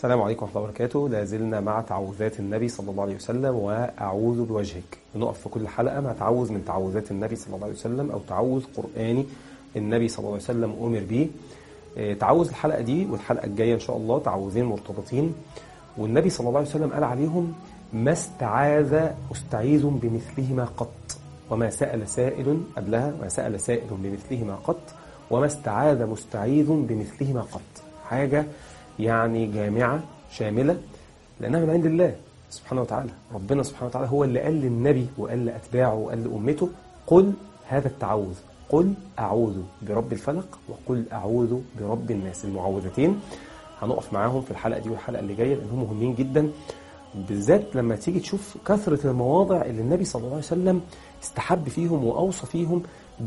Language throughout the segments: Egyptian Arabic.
السلام عليكم ورحمة الله وبركاته لا زلنا مع تعوذات النبي صلى الله عليه وسلم وأعوذ بوجهك بنقف في كل حلقة مع تعوذ من تعوذات النبي صلى الله عليه وسلم أو تعوذ قرآني النبي صلى الله عليه وسلم أمر به آه، تعوذ الحلقة دي والحلقة الجاية إن شاء الله تعوذين مرتبطين والنبي صلى الله عليه وسلم قال عليهم ما استعاذ مستعيذ بمثلهما قط وما سأل سائل قبلها ما سأل سائل بمثلهما قط وما استعاذ مستعيذ بمثلهما قط حاجة يعني جامعة شاملة لأنها من عند الله سبحانه وتعالى ربنا سبحانه وتعالى هو اللي قال للنبي وقال لأتباعه وقال لأمته قل هذا التعوذ قل أعوذ برب الفلق وقل أعوذ برب الناس المعوذتين هنقف معاهم في الحلقة دي والحلقة اللي جاية لأنهم مهمين جدا بالذات لما تيجي تشوف كثرة المواضع اللي النبي صلى الله عليه وسلم استحب فيهم وأوصى فيهم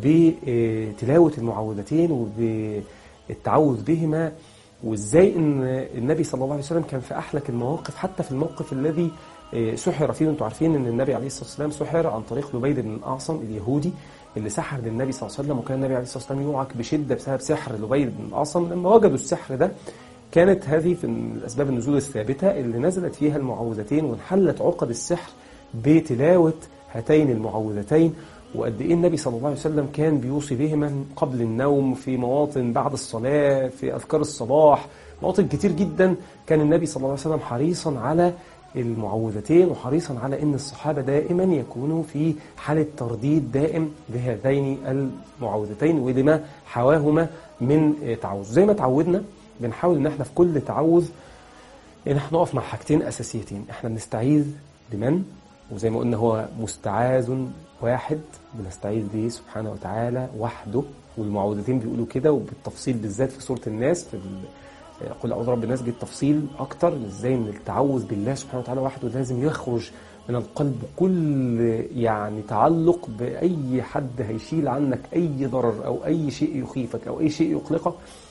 بتلاوة المعوذتين وبالتعوذ بهما وازاي ان النبي صلى الله عليه وسلم كان في احلك المواقف حتى في الموقف الذي آه، سحر فيه انتوا عارفين ان النبي عليه الصلاه والسلام سحر عن طريق لبيد بن الاعصم اليهودي اللي سحر للنبي صلى الله عليه وسلم وكان النبي عليه الصلاه والسلام يوعك بشده بسبب سحر لبيد بن الاعصم لما وجدوا السحر ده كانت هذه في الاسباب النزول الثابته اللي نزلت فيها المعوذتين وانحلت عقد السحر بتلاوه هاتين المعوذتين وقد ايه النبي صلى الله عليه وسلم كان بيوصي بهما قبل النوم في مواطن بعد الصلاه في اذكار الصباح مواطن كتير جدا كان النبي صلى الله عليه وسلم حريصا على المعوذتين وحريصا على ان الصحابه دائما يكونوا في حاله ترديد دائم بهذين المعوذتين ولما حواهما من آه، تعوذ زي ما تعودنا بنحاول ان احنا في كل تعوذ ان احنا نقف مع حاجتين اساسيتين احنا بنستعيذ بمن وزي ما قلنا هو مستعاذ واحد بنستعيذ به سبحانه وتعالى وحده والمعوذتين بيقولوا كده وبالتفصيل بالذات في سوره الناس في ال- قل اعوذ برب الناس جه التفصيل اكتر ازاي ان التعوذ بالله سبحانه وتعالى وحده لازم يخرج من القلب كل يعني تعلق باي حد هيشيل عنك اي ضرر او اي شيء يخيفك او اي شيء يقلقك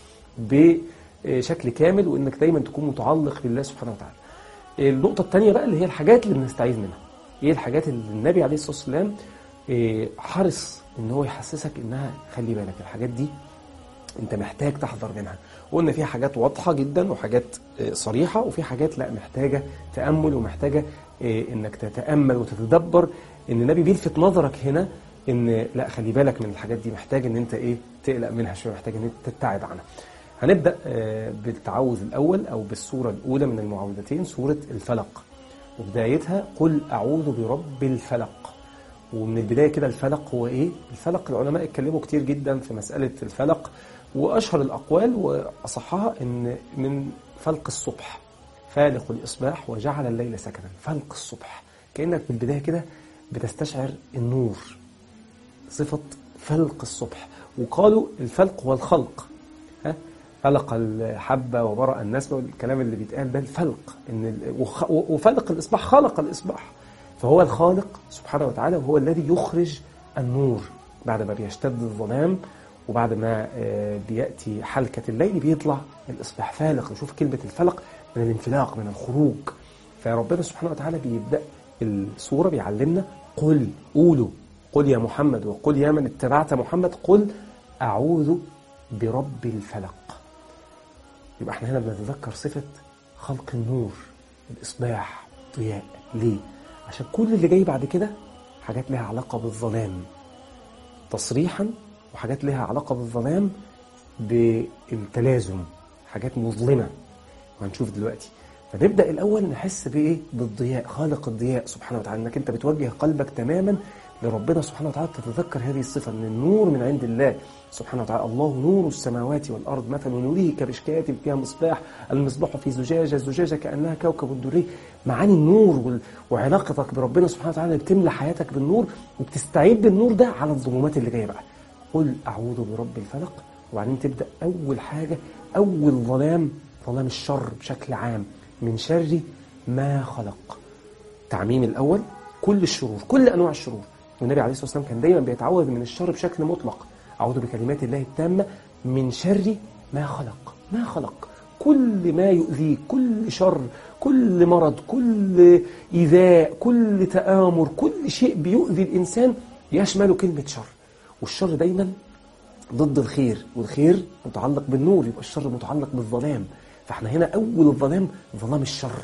بشكل كامل وانك دايما تكون متعلق بالله سبحانه وتعالى. النقطه الثانيه بقى اللي هي الحاجات اللي بنستعيذ منها. ايه الحاجات اللي النبي عليه الصلاه والسلام إيه، حرص ان هو يحسسك انها خلي بالك الحاجات دي انت محتاج تحذر منها وقلنا فيها حاجات واضحه جدا وحاجات آه، صريحه وفي حاجات لا محتاجه تامل ومحتاجه آه، انك تتامل وتتدبر ان النبي بيلفت نظرك هنا ان لا خلي بالك من الحاجات دي محتاج ان انت ايه تقلق منها شويه محتاج ان انت تبتعد عنها هنبدا آه، بالتعوذ الاول او بالسوره الاولى من المعوذتين سوره الفلق وبدايتها قل اعوذ برب الفلق ومن البدايه كده الفلق هو ايه؟ الفلق العلماء اتكلموا كتير جدا في مساله الفلق واشهر الاقوال واصحها ان من فلق الصبح فالق الاصباح وجعل الليل سكنا فلق الصبح كانك من البدايه كده بتستشعر النور صفه فلق الصبح وقالوا الفلق هو الخلق ها فلق الحبة وبرأ النسمة والكلام اللي بيتقال ده الفلق ان ال- وخ- وفلق الإصباح خلق الإصباح فهو الخالق سبحانه وتعالى وهو الذي يخرج النور بعد ما بيشتد الظلام وبعد ما آه، بيأتي حلكة الليل بيطلع الإصباح فالق نشوف كلمة الفلق من الانفلاق من الخروج فربنا سبحانه وتعالى بيبدأ السورة بيعلمنا قل قولوا قل يا محمد وقل يا من اتبعت محمد قل أعوذ برب الفلق يبقى احنا هنا بنتذكر صفة خلق النور الإصباح ضياء ليه؟ عشان كل اللي جاي بعد كده حاجات لها علاقة بالظلام تصريحا وحاجات لها علاقة بالظلام بالتلازم حاجات مظلمة وهنشوف دلوقتي فنبدأ الأول نحس بإيه؟ بالضياء خالق الضياء سبحانه وتعالى إنك أنت بتوجه قلبك تماما لربنا سبحانه وتعالى تتذكر هذه الصفة من النور من عند الله سبحانه وتعالى الله نور السماوات والأرض مثل نوره كمشكاة فيها مصباح المصباح في زجاجة زجاجة كأنها كوكب دري معاني النور وال- وعلاقتك بربنا سبحانه وتعالى اللي بتملى حياتك بالنور وبتستعيد بالنور ده على الظلمات اللي جاية بقى قل أعوذ برب الفلق وبعدين تبدأ أول حاجة أول ظلام ظلام الشر بشكل عام من شر ما خلق تعميم الأول كل الشرور كل أنواع الشرور والنبي عليه الصلاة والسلام كان دايما بيتعوذ من الشر بشكل مطلق أعوذ بكلمات الله التامة من شر ما خلق ما خلق كل ما يؤذيك كل شر كل مرض كل إيذاء كل تآمر كل شيء بيؤذي الإنسان يشمل كلمة شر والشر دايما ضد الخير والخير متعلق بالنور يبقى الشر متعلق بالظلام فاحنا هنا أول الظلام ظلام الشر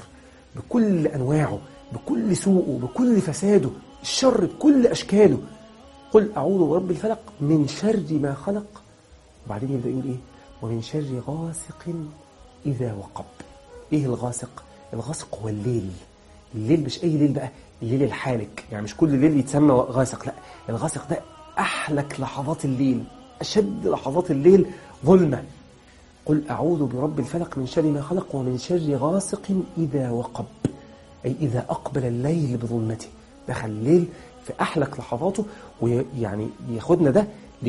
بكل أنواعه بكل سوءه بكل فساده الشر بكل أشكاله قل أعوذ برب الفلق من شر ما خلق وبعدين يبدأ يقول إيه ومن شر غاسق إذا وقب إيه الغاسق الغاسق هو الليل الليل مش أي ليل بقى الليل الحالك يعني مش كل ليل يتسمى غاسق لا الغاسق ده أحلك لحظات الليل أشد لحظات الليل ظلمة قل أعوذ برب الفلق من شر ما خلق ومن شر غاسق إذا وقب أي إذا أقبل الليل بظلمته دخل الليل في أحلك لحظاته ويعني ياخدنا ده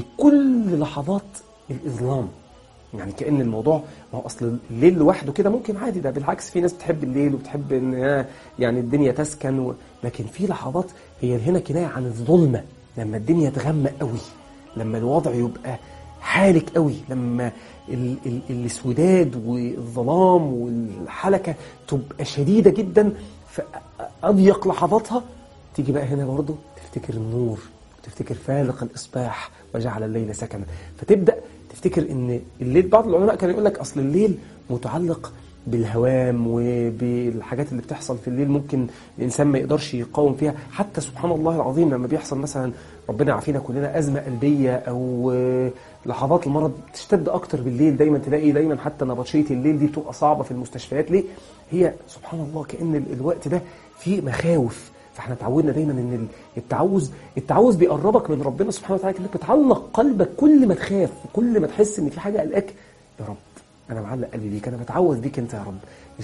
لكل لحظات الإظلام يعني كأن الموضوع ما هو أصل الليل لوحده كده ممكن عادي ده بالعكس في ناس بتحب الليل وبتحب إن يعني الدنيا تسكن و... لكن في لحظات هي هنا كناية عن الظلمة لما الدنيا تغمق قوي لما الوضع يبقى حالك قوي لما ال ال الاسوداد والظلام والحلكة تبقى شديدة جدا في أضيق لحظاتها تيجي بقى هنا برضه تفتكر النور وتفتكر فالق الإصباح وجعل الليل سكنا فتبدأ تفتكر ان الليل بعض العلماء كانوا يقول لك اصل الليل متعلق بالهوام وبالحاجات اللي بتحصل في الليل ممكن الانسان ما يقدرش يقاوم فيها حتى سبحان الله العظيم لما بيحصل مثلا ربنا يعافينا كلنا ازمه قلبيه او لحظات المرض تشتد اكتر بالليل دايما تلاقي دايما حتى نبطشيه الليل دي بتبقى صعبه في المستشفيات ليه هي سبحان الله كان الوقت ده فيه مخاوف فاحنا اتعودنا دايما ان التعوذ التعوذ بيقربك من ربنا سبحانه وتعالى انك بتعلق قلبك كل ما تخاف كل ما تحس ان في حاجه قلقاك يا رب انا معلق قلبي بيك انا بتعوذ بيك انت يا رب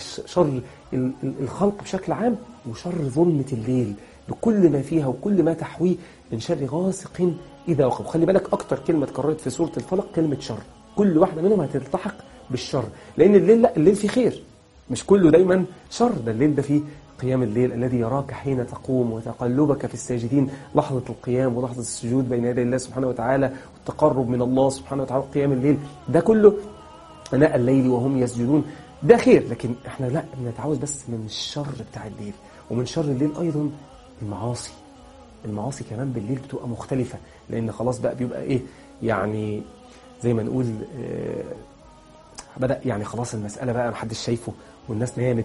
شر الخلق بشكل عام وشر ظلمه الليل بكل ما فيها وكل ما تحويه من شر غاسق اذا وقب خلي بالك اكتر كلمه اتكررت في سوره الفلق كلمه شر كل واحده منهم هتلتحق بالشر لان الليل لا الليل فيه خير مش كله دايما شر ده الليل ده فيه قيام الليل الذي يراك حين تقوم وتقلبك في الساجدين لحظة القيام ولحظة السجود بين يدي الله سبحانه وتعالى والتقرب من الله سبحانه وتعالى قيام الليل ده كله أناء الليل وهم يسجدون ده خير لكن احنا لا بنتعوذ بس من الشر بتاع الليل ومن شر الليل أيضا المعاصي المعاصي كمان بالليل بتبقى مختلفة لأن خلاص بقى بيبقى إيه يعني زي ما نقول آه بدأ يعني خلاص المسألة بقى محدش شايفه والناس نامت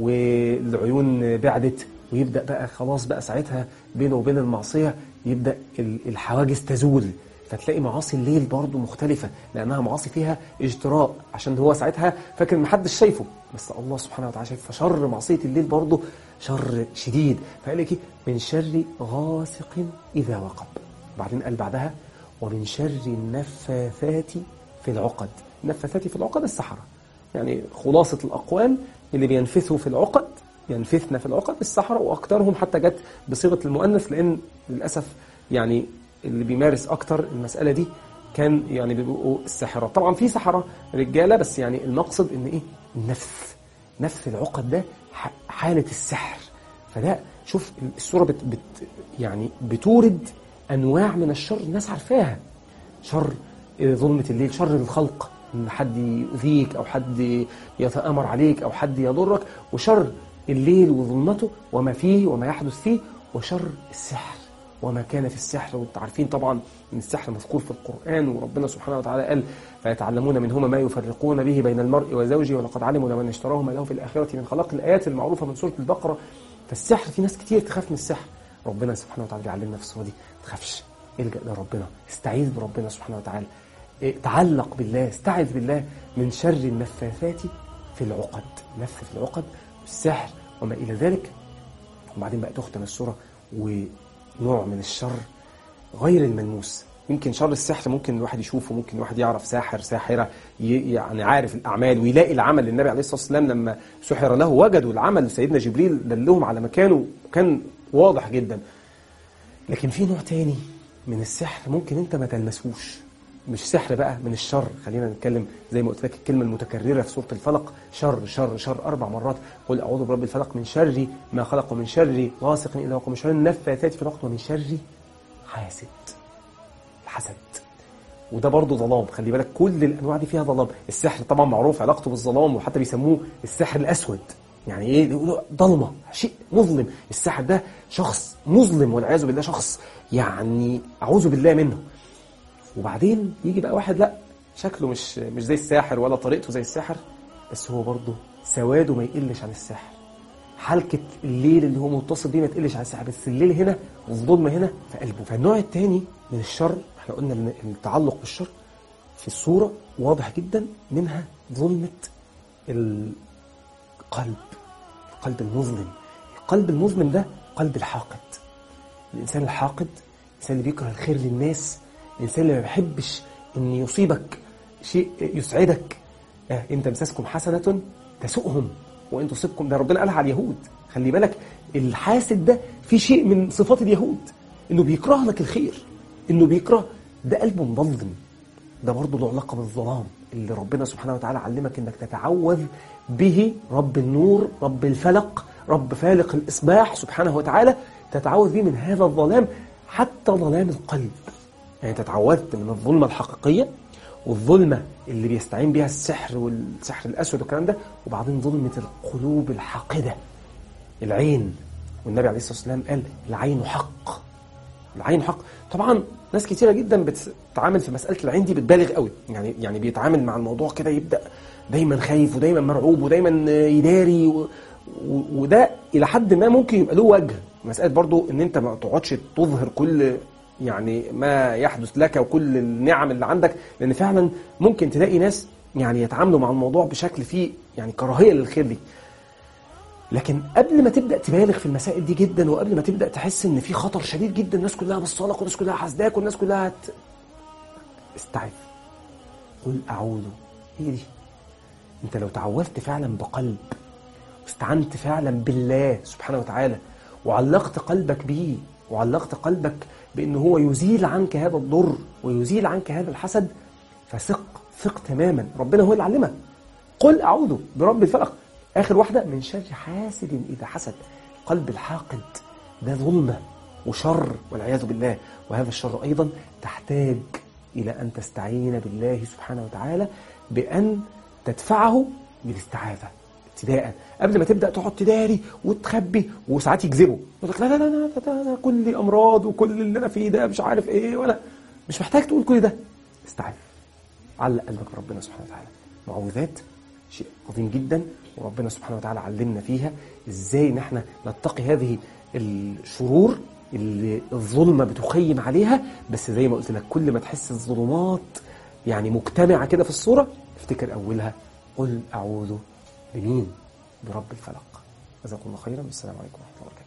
والعيون بعدت ويبدأ بقى خلاص بقى ساعتها بينه وبين المعصية يبدأ الحواجز تزول فتلاقي معاصي الليل برضه مختلفة لأنها معاصي فيها اجتراء عشان هو ساعتها فاكر ان محدش شايفه بس الله سبحانه وتعالى شايف فشر معصية الليل برضه شر شديد فقال لك من شر غاسق إذا وقب بعدين قال بعدها ومن شر النفاثات في العقد النفاثات في العقد السحرة يعني خلاصة الأقوال اللي بينفثوا في العقد ينفثن في العقد السحرة وأكثرهم حتى جت بصيغة المؤنث لأن للأسف يعني اللي بيمارس أكتر المسألة دي كان يعني بيبقوا الساحرة طبعا في سحرة رجالة بس يعني المقصد إن إيه النفث نفث العقد ده حالة السحر فده شوف السورة بت بت يعني بتورد أنواع من الشر الناس عارفاها شر ظلمة الليل شر الخلق ان حد يؤذيك او حد يتامر عليك او حد يضرك وشر الليل وظلمته وما فيه وما يحدث فيه وشر السحر وما كان في السحر وانتم عارفين طبعا ان السحر مذكور في القران وربنا سبحانه وتعالى قال فيتعلمون منهما ما يفرقون به بين المرء وزوجه ولقد علموا لمن اشتراه ما له في الاخره من خلاق الايات المعروفه من سوره البقره فالسحر في ناس كتير تخاف من السحر ربنا سبحانه وتعالى بيعلمنا في السوره دي ما تخافش الجا لربنا استعيذ بربنا سبحانه وتعالى تعلق بالله استعذ بالله من شر النفاثات في العقد نفث في العقد والسحر وما إلى ذلك وبعدين بقى تختم السورة ونوع من الشر غير الملموس يمكن شر السحر ممكن الواحد يشوفه ممكن الواحد يعرف ساحر ساحرة يعني عارف الأعمال ويلاقي العمل للنبي عليه الصلاة والسلام لما سحر له وجدوا العمل سيدنا جبريل دلهم على مكانه وكان واضح جدا لكن في نوع تاني من السحر ممكن انت ما تلمسوش مش سحر بقى من الشر خلينا نتكلم زي ما قلت لك الكلمه المتكرره في سوره الفلق شر شر شر اربع مرات قل اعوذ برب الفلق من شر ما خلق ومن شر غاسق اذا وقب من شر النفاثات في العقد ومن شر حاسد الحسد وده برضه ظلام خلي بالك كل الانواع دي فيها ظلام السحر طبعا معروف علاقته بالظلام وحتى بيسموه السحر الاسود يعني ايه يقولوا ضلمه شيء مظلم الساحر ده شخص مظلم والعياذ بالله شخص يعني اعوذ بالله منه وبعدين يجي بقى واحد لا شكله مش مش زي الساحر ولا طريقته زي الساحر بس هو برضه سواده ما يقلش عن السحر حلقة الليل اللي هو متصل بيه ما تقلش عن السحر بس الليل هنا والظلمة هنا في قلبه فالنوع الثاني من الشر احنا قلنا ان التعلق بالشر في الصورة واضح جدا منها ظلمة القلب القلب المظلم القلب المظلم ده قلب الحاقد الإنسان الحاقد الإنسان اللي بيكره الخير للناس الإنسان اللي ما بيحبش أن يصيبك شيء يسعدك آه إن تمسسكم حسنة تسؤهم وإن تصيبكم ده ربنا قالها على اليهود خلي بالك الحاسد ده في شيء من صفات اليهود إنه بيكره لك الخير إنه بيكره ده قلبه مظلم ده برضه له علاقة بالظلام اللي ربنا سبحانه وتعالى علمك إنك تتعوذ به رب النور رب الفلق رب فالق الإصباح سبحانه وتعالى تتعوذ به من هذا الظلام حتى ظلام القلب يعني تتعوذت من الظلمة الحقيقية والظلمة اللي بيستعين بها السحر والسحر الأسود والكلام ده وبعدين ظلمة القلوب الحاقدة العين والنبي عليه الصلاة والسلام قال العين حق العين حق طبعا ناس كتيرة جدا بتتعامل في مسألة العين دي بتبالغ قوي يعني يعني بيتعامل مع الموضوع كده يبدأ دايما خايف ودايما مرعوب ودايما يداري و... و... وده إلى حد ما ممكن يبقى له وجه مسألة برضو ان انت ما تقعدش تظهر كل يعني ما يحدث لك وكل النعم اللي عندك لان فعلا ممكن تلاقي ناس يعني يتعاملوا مع الموضوع بشكل فيه يعني كراهيه للخير دي لكن قبل ما تبدا تبالغ في المسائل دي جدا وقبل ما تبدا تحس ان في خطر شديد جدا الناس كلها بصالك والناس كلها حاسداك والناس كلها هت... استعذ قل اعوذ هي دي انت لو تعوذت فعلا بقلب واستعنت فعلا بالله سبحانه وتعالى وعلقت قلبك بيه وعلقت قلبك بأن هو يزيل عنك هذا الضر ويزيل عنك هذا الحسد فثق ثق تماما ربنا هو اللي علمك قل أعوذ برب الفلق آخر واحدة من شر حاسد إذا حسد قلب الحاقد ده ظلمة وشر والعياذ بالله وهذا الشر أيضا تحتاج إلى أن تستعين بالله سبحانه وتعالى بأن تدفعه بالاستعاذة ابتداء قبل ما تبدا تقعد تداري وتخبي وساعات يكذبوا يقول لك لا لا لا لا ده, ده كل امراض وكل اللي انا فيه ده مش عارف ايه ولا مش محتاج تقول كل ده استعذ علق قلبك بربنا سبحانه وتعالى معوذات شيء عظيم جدا وربنا سبحانه وتعالى علمنا فيها ازاي ان احنا نتقي هذه الشرور اللي الظلمه بتخيم عليها بس زي ما قلت لك كل ما تحس الظلمات يعني مجتمعه كده في الصوره افتكر اولها قل اعوذ بمين؟ برب الفلق جزاكم الله خيرا والسلام عليكم ورحمه الله وبركاته